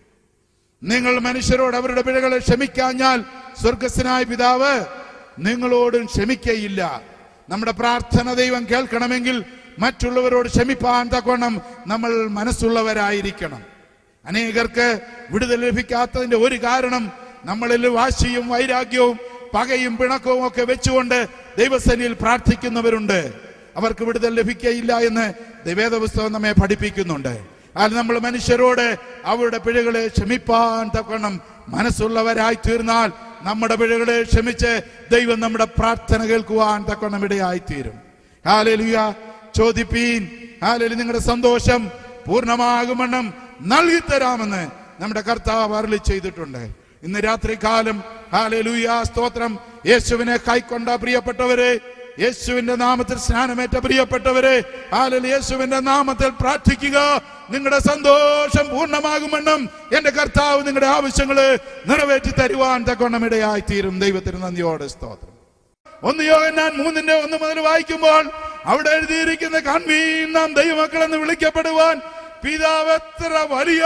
നിങ്ങൾ മനുഷ്യരോട് അവരുടെ പിഴകളെ ക്ഷമിക്കാഞ്ഞാൽ സ്വർഗസ്വനായ പിതാവ് നിങ്ങളോടും ക്ഷമിക്കയില്ല നമ്മുടെ പ്രാർത്ഥന ദൈവം കേൾക്കണമെങ്കിൽ മറ്റുള്ളവരോട് ക്ഷമിപ്പാൻ തക്കോണം നമ്മൾ മനസ്സുള്ളവരായിരിക്കണം അനേകർക്ക് വിടുതൽ ലഭിക്കാത്തതിന്റെ ഒരു കാരണം നമ്മളിൽ വാശിയും വൈരാഗ്യവും പകയും പിണക്കവും ഒക്കെ വെച്ചുകൊണ്ട് ദൈവസേനയിൽ പ്രാർത്ഥിക്കുന്നവരുണ്ട് അവർക്ക് വിടുതൽ ലഭിക്കയില്ല എന്ന് വേദപുസ്തകം നമ്മെ പഠിപ്പിക്കുന്നുണ്ട് അത് നമ്മൾ മനുഷ്യരോട് അവരുടെ പിഴകളെ ക്ഷമിപ്പാൻ തക്കണം മനസ്സുള്ളവരായി തീർന്നാൽ നമ്മുടെ പിഴകളെ ക്ഷമിച്ച് ദൈവം നമ്മുടെ പ്രാർത്ഥന കേൾക്കുവാൻ തക്കണം ഇടയായി തീരും ഹാലലുയ ചോദിപ്പീൻ ഹാലലി നിങ്ങളുടെ സന്തോഷം പൂർണ്ണമാകുമെണ്ണം നൽകിത്തരാമെന്ന് നമ്മുടെ കർത്താവ് അരളി ചെയ്തിട്ടുണ്ട് ഇന്ന് രാത്രി കാലം ഹാലലൂയ സ്തോത്രം യേശുവിനെ കൈക്കൊണ്ട പ്രിയപ്പെട്ടവരെ യേശുവിന്റെ നാമത്തിൽ സ്നാനമേറ്റ പ്രിയപ്പെട്ടവരെ ഹാലൽ യേശുവിന്റെ നാമത്തിൽ പ്രാർത്ഥിക്കുക നിങ്ങളുടെ സന്തോഷം പൂർണ്ണമാകുമെന്നും എന്റെ കർത്താവ് നിങ്ങളുടെ ആവശ്യങ്ങള് നിറവേറ്റി തരുവാൻ തക്കൊണ്ണം ഇടയായി തീരും ദൈവത്തിന് നന്ദിയോടെ സ്തോത്രം ഒന്ന് യോഗന്നാൻ മൂന്നിന്റെ ഒന്ന് മുതൽ വായിക്കുമ്പോൾ അവിടെ എഴുതിയിരിക്കുന്ന കൺവീൻ നാം ദൈവമക്കളെന്ന് വിളിക്കപ്പെടുവാൻ പിതാവ് എത്ര വലിയ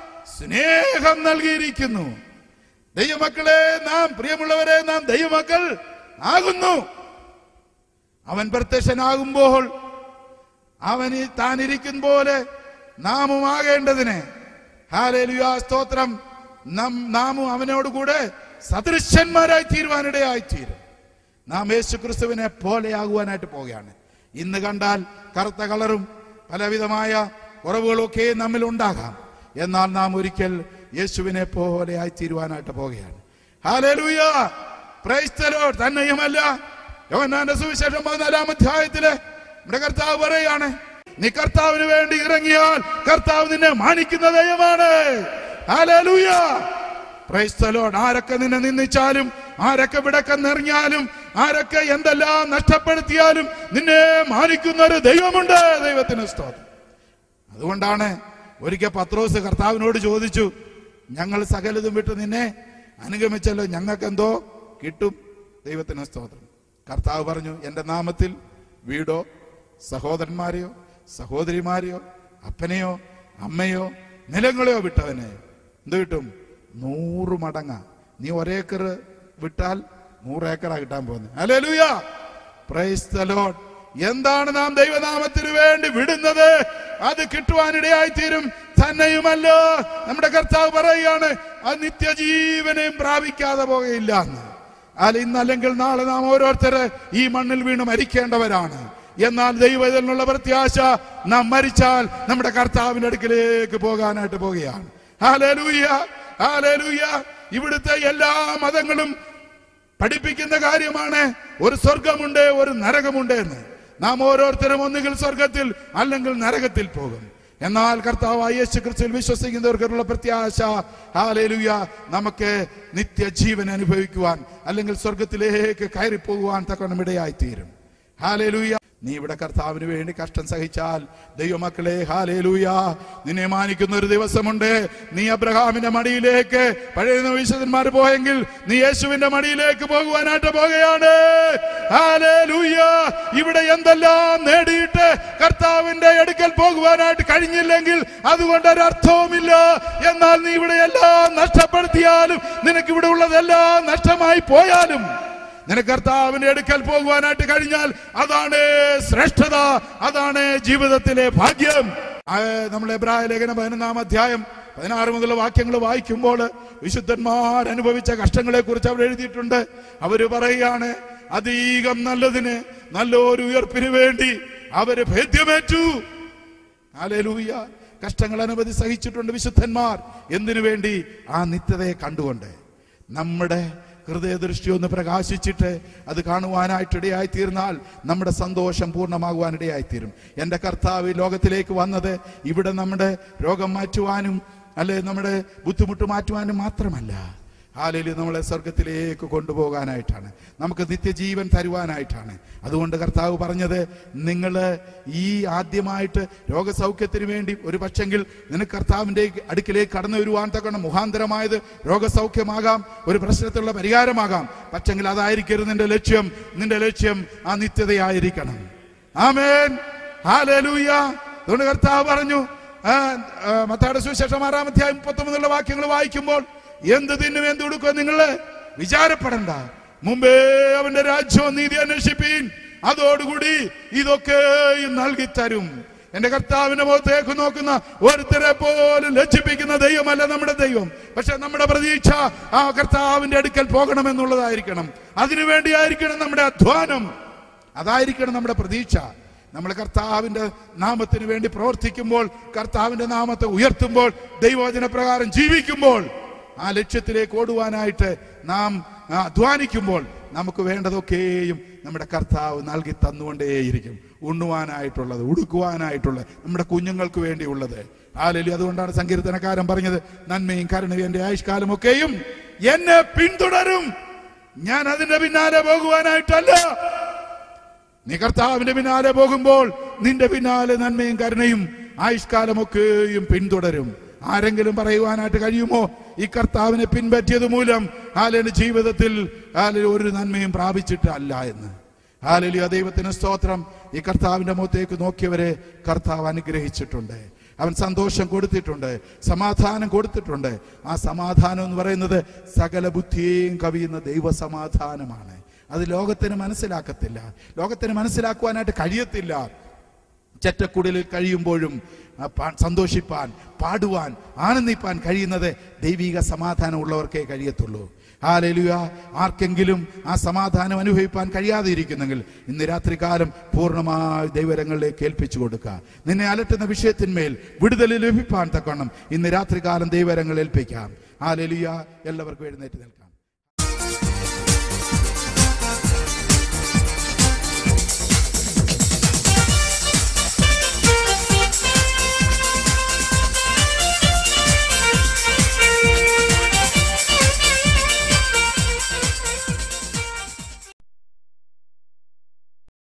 സ്നേഹം നൽകിയിരിക്കുന്നു ദൈവമക്കളെ നാം പ്രിയമുള്ളവരെ നാം ദൈവമക്കൾ ആകുന്നു അവൻ പ്രത്യക്ഷനാകുമ്പോൾ അവന് താൻ ഇരിക്കും പോലെ നാമും ആകേണ്ടതിന് ഹാലേലുയാ സ്തോത്രം നാം നാമും അവനോട് കൂടെ സദൃശന്മാരായി തീരുവാനിടയായി തീരും നാം യേശു ക്രിസ്തുവിനെ പോലെയാകുവാനായിട്ട് പോവുകയാണ് ഇന്ന് കണ്ടാൽ കറുത്ത കളറും പലവിധമായ കുറവുകളൊക്കെ നമ്മിൽ ഉണ്ടാകാം എന്നാൽ നാം ഒരിക്കൽ യേശുവിനെ പോലെയായി തീരുവാനായിട്ട് പോവുകയാണ് ഹാലേലൂയ പ്രൈസ് ദി ലോർഡ് തന്നെയുമല്ല യോഹന്നാന്റെ സുവിശേഷം പതിനാലാം അധ്യായത്തില് നമ്മുടെ കർത്താവ് പറയാണ് നീ കർത്താവിന് വേണ്ടി ഇറങ്ങിയാൽ കർത്താവ് നിന്നെ മാനിക്കുന്ന ദൈവമാണ് ഹാലേലൂയ പ്രൈസ് ദി ലോർഡ് ആരൊക്കെ നിന്നെ നിന്ദിച്ചാലും ആരൊക്കെ വിടക്കം നിറഞ്ഞാലും ആരൊക്കെ എന്തെല്ലാം നഷ്ടപ്പെടുത്തിയാലും നിന്നെ മാനിക്കുന്ന ഒരു ദൈവമുണ്ട് ദൈവത്തിന് സ്തോത്രം അതുകൊണ്ടാണ് ഒരിക്കൽ പത്രോസ് കർത്താവിനോട് ചോദിച്ചു ഞങ്ങൾ സകലതും വിട്ട് നിന്നെ അനുഗമിച്ചല്ലോ ഞങ്ങൾക്ക് എന്തോ കിട്ടും ദൈവത്തിന് സ്തോത്രം കർത്താവ് പറഞ്ഞു എൻ്റെ നാമത്തിൽ വീടോ സഹോദരന്മാരെയോ സഹോദരിമാരെയോ അപ്പനെയോ അമ്മയോ നിലങ്ങളെയോ വിട്ടവന് എന്ത് കിട്ടും നൂറ് മടങ്ങ നീ ഒരേക്കർ വിട്ടാൽ നൂറ് ഏക്കറാ കിട്ടാൻ പോകുന്നത് അല്ലേലൂയ പ്രൈസ് ദ ലോർഡ് എന്താണ് നാം ദൈവനാമത്തിന് വേണ്ടി വിടുന്നത് അത് കിട്ടുവാനിടയായി തീരും തന്നെയുമല്ലോ നമ്മുടെ കർത്താവ് പറയുകയാണ് അത് നിത്യജീവനെയും പ്രാപിക്കാതെ പോകുകയില്ല എന്ന് അല്ല ഇന്നല്ലെങ്കിൽ നാളെ നാം ഓരോരുത്തര് ഈ മണ്ണിൽ വീണ് മരിക്കേണ്ടവരാണ് എന്നാൽ ദൈവത്തിനുള്ള പ്രത്യാശ നാം മരിച്ചാൽ നമ്മുടെ കർത്താവിന്റെ അടുക്കിലേക്ക് പോകാനായിട്ട് പോവുകയാണ് ഹാലലൂയ ഹാലലൂയ ഇവിടുത്തെ എല്ലാ മതങ്ങളും പഠിപ്പിക്കുന്ന കാര്യമാണ് ഒരു സ്വർഗമുണ്ട് ഒരു നരകമുണ്ട് എന്ന് നാം ഓരോരുത്തരും ഒന്നുകിൽ സ്വർഗത്തിൽ അല്ലെങ്കിൽ നരകത്തിൽ പോകും എന്നാൽ കർത്താവായ യേശു ക്രിസ്തുവിൽ വിശ്വസിക്കുന്നവർക്കുള്ള പ്രത്യാശ ഹാലേലുയ നമുക്ക് നിത്യജീവൻ അനുഭവിക്കുവാൻ അല്ലെങ്കിൽ സ്വർഗത്തിലേക്ക് കയറി പോകുവാൻ തക്കണം ഇടയായി തീരും ഹാലേലുയ നീ ഇവിടെ കർത്താവിന് വേണ്ടി കഷ്ടം സഹിച്ചാൽ ദൈവമക്കളെ ഹാലേലൂയ നിന്നെ മാനിക്കുന്ന ഒരു ദിവസമുണ്ട് നീ അബ്രഹാമിന്റെ മടിയിലേക്ക് പഴയ വിശുദ്ധന്മാർ പോയെങ്കിൽ നീ യേശുവിന്റെ മടിയിലേക്ക് പോകുവാനായിട്ട് പോകുകയാണ് ഹാലേലൂയ ഇവിടെ എന്തെല്ലാം നേടിയിട്ട് കർത്താവിന്റെ അടുക്കൽ പോകുവാനായിട്ട് കഴിഞ്ഞില്ലെങ്കിൽ അതുകൊണ്ട് ഒരർത്ഥവുമില്ല എന്നാൽ നീ ഇവിടെ എല്ലാം നഷ്ടപ്പെടുത്തിയാലും നിനക്ക് ഇവിടെ ഉള്ളതെല്ലാം നഷ്ടമായി പോയാലും നിനക്ക് കർത്താവിന്റെ അടുക്കൽ പോകുവാനായിട്ട് കഴിഞ്ഞാൽ അതാണ് ശ്രേഷ്ഠത അതാണ് ജീവിതത്തിലെ ഭാഗ്യം ആ, നമ്മൾ എബ്രായ ലേഖന പതിനൊന്നാം അധ്യായം പതിനാറ് മുതലുള്ള വാക്യങ്ങൾ വായിക്കുമ്പോൾ വിശുദ്ധന്മാർ അനുഭവിച്ച കഷ്ടങ്ങളെ കുറിച്ച് അവർ എഴുതിയിട്ടുണ്ട് അവര് പറയുകയാണ് അധികം നല്ലതിന് നല്ലൊരു ഉയർപ്പിന് വേണ്ടി അവര് ഭേദ്യമേറ്റു ഹല്ലേലൂയ കഷ്ടങ്ങൾ അനവധി സഹിച്ചിട്ടുണ്ട് വിശുദ്ധന്മാർ എന്തിനു വേണ്ടി ആ നിത്യതയെ കണ്ടുകൊണ്ട് നമ്മുടെ ഹൃദയദൃഷ്ടി ഒന്ന് പ്രകാശിച്ചിട്ട് അത് കാണുവാനായിട്ടിടയായി തീർന്നാൽ നമ്മുടെ സന്തോഷം പൂർണ്ണമാകുവാനിടയായി തീരും എൻ്റെ കർത്താവ് ഈ ലോകത്തിലേക്ക് വന്നത് ഇവിടെ നമ്മുടെ രോഗം മാറ്റുവാനും അല്ലെ നമ്മുടെ ബുദ്ധിമുട്ട് മാറ്റുവാനും മാത്രമല്ല ഹാലയിൽ നമ്മളെ സ്വർഗത്തിലേക്ക് കൊണ്ടുപോകാനായിട്ടാണ് നമുക്ക് നിത്യജീവൻ തരുവാനായിട്ടാണ് അതുകൊണ്ട് കർത്താവ് പറഞ്ഞത് നിങ്ങൾ ഈ ആദ്യമായിട്ട് രോഗസൗഖ്യത്തിന് വേണ്ടി ഒരു പക്ഷെങ്കിൽ നിനക്ക് കർത്താവിൻ്റെ അടുക്കിലേക്ക് കടന്നു വരുവാൻ തക്കണം മുഖാന്തരമായത് രോഗസൗഖ്യമാകാം ഒരു പ്രശ്നത്തിലുള്ള പരിഹാരമാകാം പക്ഷെങ്കിൽ അതായിരിക്കരുത് നിന്റെ ലക്ഷ്യം നിന്റെ ലക്ഷ്യം ആ നിത്യതയായിരിക്കണം ആമേൻ ഹാലലൂയ അതുകൊണ്ട് കർത്താവ് പറഞ്ഞു ആ, ആ, മത്തായിയുടെ സുവിശേഷം ആറാം അധ്യായം മുപ്പത്തൊമ്പതിലുള്ള വാക്യങ്ങൾ വായിക്കുമ്പോൾ എന്ത് തിന്നും എന്ത് കൊടുക്കും നിങ്ങള് വിചാരപ്പെടണ്ട മുമ്പേ അവന്റെ രാജ്യവും നീതി അന്വേഷിപ്പീൻ അതോടുകൂടി ഇതൊക്കെയും നൽകി തരും എന്റെ കർത്താവിന്റെ മുഖത്തേക്ക് നോക്കുന്ന ഒരുത്തരെ പോലും ലജ്ജിപ്പിക്കുന്ന ദൈവമല്ല നമ്മുടെ ദൈവം പക്ഷെ നമ്മുടെ പ്രതീക്ഷ ആ കർത്താവിന്റെ അടുക്കൽ പോകണമെന്നുള്ളതായിരിക്കണം അതിനുവേണ്ടിയായിരിക്കണം നമ്മുടെ അധ്വാനം അതായിരിക്കണം നമ്മുടെ പ്രതീക്ഷ നമ്മൾ കർത്താവിന്റെ നാമത്തിന് വേണ്ടി പ്രവർത്തിക്കുമ്പോൾ കർത്താവിന്റെ നാമത്തെ ഉയർത്തുമ്പോൾ ദൈവവചന പ്രകാരം ജീവിക്കുമ്പോൾ ആ ലക്ഷ്യത്തിലേക്ക് ഓടുവാനായിട്ട് നാം ആ, അധ്വാനിക്കുമ്പോൾ നമുക്ക് വേണ്ടതൊക്കെയും നമ്മുടെ കർത്താവ് നൽകി തന്നുകൊണ്ടേയിരിക്കും ഉണ്ണുവാനായിട്ടുള്ളത് ഉടുക്കുവാനായിട്ടുള്ളത് നമ്മുടെ കുഞ്ഞുങ്ങൾക്ക് വേണ്ടിയുള്ളത് ആലലി അതുകൊണ്ടാണ് സങ്കീർത്തനക്കാരൻ പറഞ്ഞത് നന്മയും കരുണയും എന്റെ ആയുഷ്കാലമൊക്കെയും എന്നെ പിന്തുടരും ഞാൻ അതിന്റെ പിന്നാലെ പോകുവാനായിട്ടല്ല നീ കർത്താവിന്റെ പിന്നാലെ പോകുമ്പോൾ നിന്റെ പിന്നാലെ നന്മയും കരുണയും ആയുഷ്കാലമൊക്കെയും പിന്തുടരും ആരെങ്കിലും പറയുവാനായിട്ട് കഴിയുമോ ഈ കർത്താവിനെ പിൻപറ്റിയത് മൂലം ഹാലന്റെ ജീവിതത്തിൽ ഹാലൽ ഒരു നന്മയും പ്രാപിച്ചിട്ടല്ല എന്ന് ഹാലലിയ ദൈവത്തിന് സ്തോത്രം ഈ കർത്താവിന്റെ മുഖത്തേക്ക് നോക്കിയവരെ കർത്താവ് അനുഗ്രഹിച്ചിട്ടുണ്ട് അവൻ സന്തോഷം കൊടുത്തിട്ടുണ്ട് സമാധാനം കൊടുത്തിട്ടുണ്ട് ആ സമാധാനം എന്ന് പറയുന്നത് സകല ബുദ്ധിയെയും കവിയുന്ന ദൈവ സമാധാനമാണ് അത് ലോകത്തിന് മനസ്സിലാക്കത്തില്ല ലോകത്തിന് മനസ്സിലാക്കുവാനായിട്ട് കഴിയത്തില്ല ചെറ്റക്കുടലിൽ കഴിയുമ്പോഴും ആ, പാ- സന്തോഷിപ്പാൻ പാടുവാൻ ആനന്ദിപ്പാൻ കഴിയുന്നത് ദൈവിക സമാധാനം ഉള്ളവർക്കേ കഴിയത്തുള്ളൂ ഹാലലുയ ആർക്കെങ്കിലും ആ സമാധാനം അനുഭവിപ്പാൻ കഴിയാതെ ഇരിക്കുന്നെങ്കിൽ ഇന്ന് രാത്രികാലം പൂർണ്ണമായി ദൈവരങ്ങളിലേക്ക് ഏൽപ്പിച്ചു കൊടുക്കുക നിന്നെ അലട്ടുന്ന വിഷയത്തിന്മേൽ വിടുതൽ ലഭിപ്പാൻ തക്കണം ഇന്ന് രാത്രികാലം ദൈവരങ്ങൾ ഏൽപ്പിക്കാം ഹാലലുയ എല്ലാവർക്കും എഴുന്നേറ്റ് നിൽക്കാം